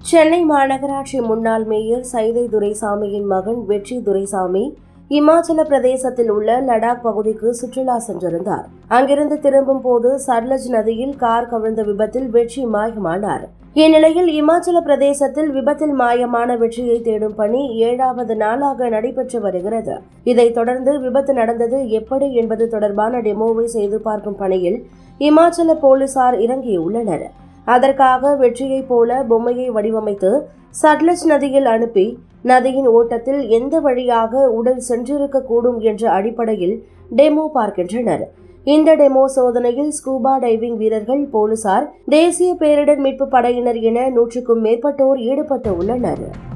சென்னை மாநகராட்சி முன்னாள் மேயர் சைதை துரைசாமியின் மகன் வெற்றி துரைசாமி இமாச்சல பிரதேசத்தில் உள்ள லடாக் பகுதிக்கு சுற்றுலா சென்றிருந்தார் அங்கிருந்து திரும்பும் போது சட்லஜ் நதியில் கார் கவிழ்ந்த விபத்தில் வெற்றி மாயமானார் இந்நிலையில் இமாச்சல பிரதேசத்தில் விபத்தில் மாயமான வெற்றியை தேடும் பணி ஏழாவது நாளாக நடைபெற்று வருகிறது இதைத் தொடர்ந்து விபத்து நடந்தது எப்படி என்பது தொடர்பான டெமோவை செய்து பார்க்கும் பணியில் இமாச்சல போலீசார் இறங்கியுள்ளனர் அதற்காக வெற்றியைப் போல பொம்மையை வடிவமைத்து சட்லஜ் நதியில் அனுப்பி நதியின் ஓட்டத்தில் எந்த வழியாக உடல் சென்றிருக்கக்கூடும் என்ற அடிப்படையில் டெமோ பார்க்கின்றனர் இந்த டெமோ சோதனையில் ஸ்கூபா டைவிங் வீரர்கள் போலீசார் தேசிய பேரிடர் மீட்பு படையினர் என நூற்றுக்கும் மேற்பட்டோர் ஈடுபட்டு உள்ளனர்